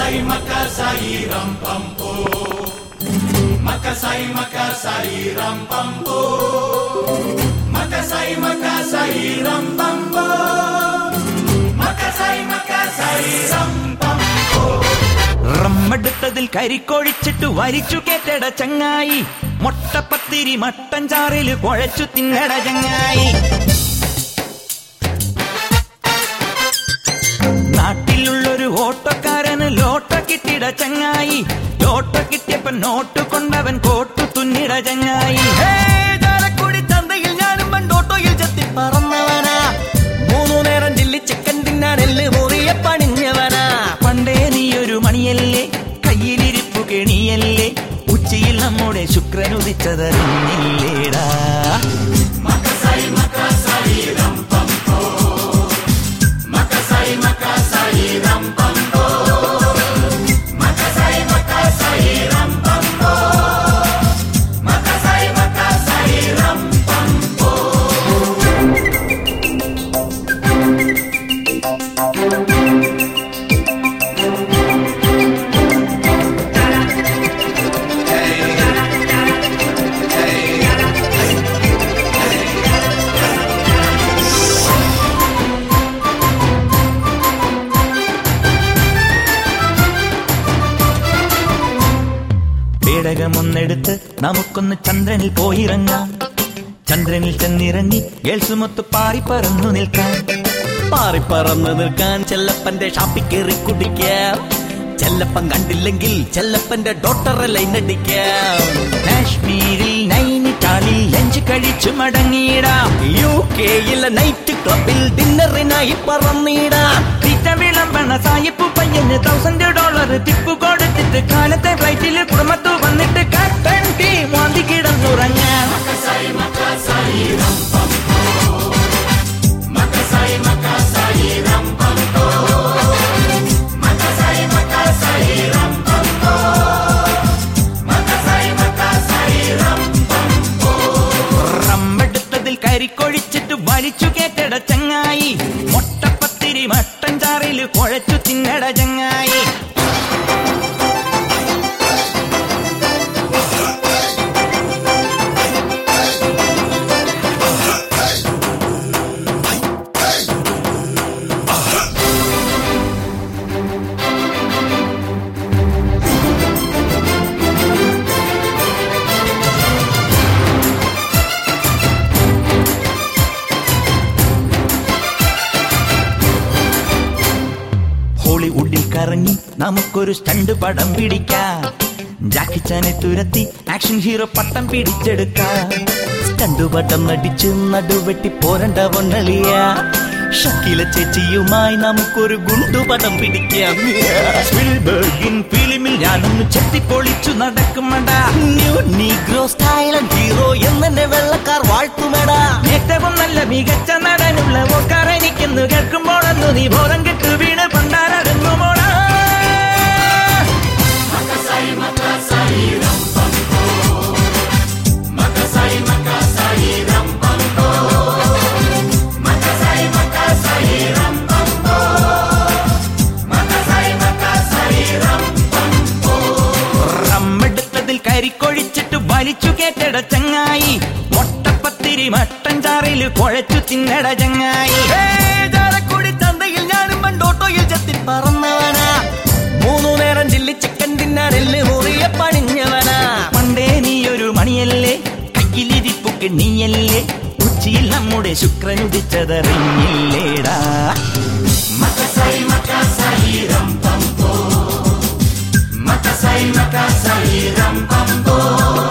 Makasay, makasay, rampampo. Makasay, makasay, rampampo. Makasay, makasay, rampampo. Makasay, makasay, rampampo. റമ്മെടുത്തതിൽ കരിക്കൊഴിച്ചിട്ട് വരിച്ചു കേട്ടട ചങ്ങായി മൊട്ടപ്പത്തിരി mutton ചാറില് കുഴച്ചു തിന്നട ചങ്ങായി നാട്ടിലുള്ളൊരു ഓട്ടോക്കാരന് ലോട്ട കിട്ടിട ചങ്ങായി ലോട്ട കിട്ടിയപ്പൻ നോട്ട് കൊണ്ടവൻ കോട്ടു തുന്നിട ചങ്ങായി ഹേ, ചാലക്കുടി ചന്തയിൽ ഞാനും പണ്ടോട്ടോയിൽ ചെത്തി പറന്നവനാ മൂന്നു നേരം ചില്ലി ചിക്കൻ തിന്നാൻ എല്ല് മുറിയെ പണിഞ്ഞവനാ പണ്ടേ നീയൊരു മണിയല്ലേ കയ്യിലിരിപ്പു കെണിയല്ലേ ഉച്ചയിൽ നമ്മുടെ ശുക്രനുദിച്ചതറിഞ്ഞില്ലേടാ Makasay, makasay, rampampo. Makasay, makasay, rampampo. Makasay, makasay, rampampo. Makasay, makasay, rampampo. പേടകമൊന്നെടുത്ത് നമുക്കൊന്ന് ചന്ദ്രനിൽ പോയിറങ്ങാം ചന്ദ്രനിൽ ചെന്നിറങ്ങി ഗേൾസുമൊത്ത് പാറി പറന്നു നിൽക്കാം പാറിപ്പറന്ന് നിൽക്കാൻ ചെല്ലപ്പന്റെ ഷാപ്പിൽ കയറി കുടിക്കാം ചെല്ലപ്പൻ കണ്ടില്ലെങ്കിൽ ചെല്ലപ്പന്റെ ഡോക്ടറെ ലൈൻ അടിക്കാം കാശ്മീരിൽ നൈനിറ്റാളിൽ ലഞ്ച് കഴിച്ചു മടങ്ങിയിടാം യു കെയിലെ നൈറ്റ് ക്ലബിൽ ഡിന്നറിനായി പറന്നിടാം തീറ്റ വിളമ്പണ സായിപ്പു പയ്യന് തൗസൻഡ് ഡോളർ ടിപ്പ് കൊടുത്തിട്ട് കാലത്തെ ഫ്ലൈറ്റിൽ കുടുംബത്തു വന്നിട്ട് കട്ടൻ ടീ മോന്തി കിടന്നുറങ്ങാം Makasay, makasay, rampampo. Makasay, makasay, rampampo. Makasay, makasay, rampampo. Makasay, makasay, rampampo. റമ്മെടുത്തതിൽ കരിക്കൊഴിച്ചിട്ട് വലിച്ചു കേട്ടട ചങ്ങായി മൊട്ടപ്പത്തിരി മട്ടൻ ചാറിൽ കുഴച്ചു തിന്നട ചങ്ങായി ഹോളിവുഡിൽ കറങ്ങി നമുക്കൊരു സ്റ്റണ്ട് പടം പിടിക്കാം ജാക്കിച്ചാനെ തുരത്തി ആക്ഷൻ ഹീറോ പട്ടം പിടിച്ചെടുക്കാം കണ്ടുപട്ടം നടിച്ച് നടുവെട്ടി പോരണ്ട പൊന്നളിയ ഷക്കില ചേച്ചിയുമായി നമുക്കൊരു ഗുണ്ടുപടം പിടിക്കാം സ്പിൽബർഗിൻ ഫിലിമിൽ ഞാനൊന്ന് ചെത്തിപ്പൊളിച്ചു നടക്കുമടാ ന്യൂ നീഗ്രോ സ്റ്റൈലൻ ഹീറോ എന്നെ വെള്ളക്കാർ വാഴ്ത്തുമടാ ഏറ്റവും നല്ല മികച്ച നടനുള്ള ഓക്കാർ എനിക്കെന്ന് കേൾക്കുമ്പോഴൊന്നു നീ ബോധം കെട്ടു വീണ് പണ്ടാരടുന്നു മോളാ Makasay, makasay, rampampo. Makasay, makasay, rampampo. Makasay, makasay, rampampo. Makasay, makasay, rampampo. റമ്മെടുത്തതിൽ കരിക്കൊഴിച്ചിട്ട് വലിച്ചു കേട്ടട ചങ്ങായി മൊട്ടപ്പത്തിരി മട്ടൻ ചാറിൽ കുഴച്ചു തിന്നട ചങ്ങായി ഹേ, ചാലക്കുടി ചന്തയിൽ ഞാനും പണ്ടോട്ടോയിൽ ചെത്തി പറന്നവനാ മൂന്നു നേരം ചില്ലി ചിക്കൻ തിന്നാൻ എല്ല് മുറിയെ പണിഞ്ഞവനാ പണ്ടേ നീയൊരു മണിയല്ലേ കയ്യിലിരിപ്പു കിണ്ണിയല്ലേ ഉച്ചിയിൽ നമ്മുടെ ശുക്രനുദിച്ചതറിഞ്ഞില്ലേടാ Makasay, makasay, rampampo. Makasay, makasay, rampampo.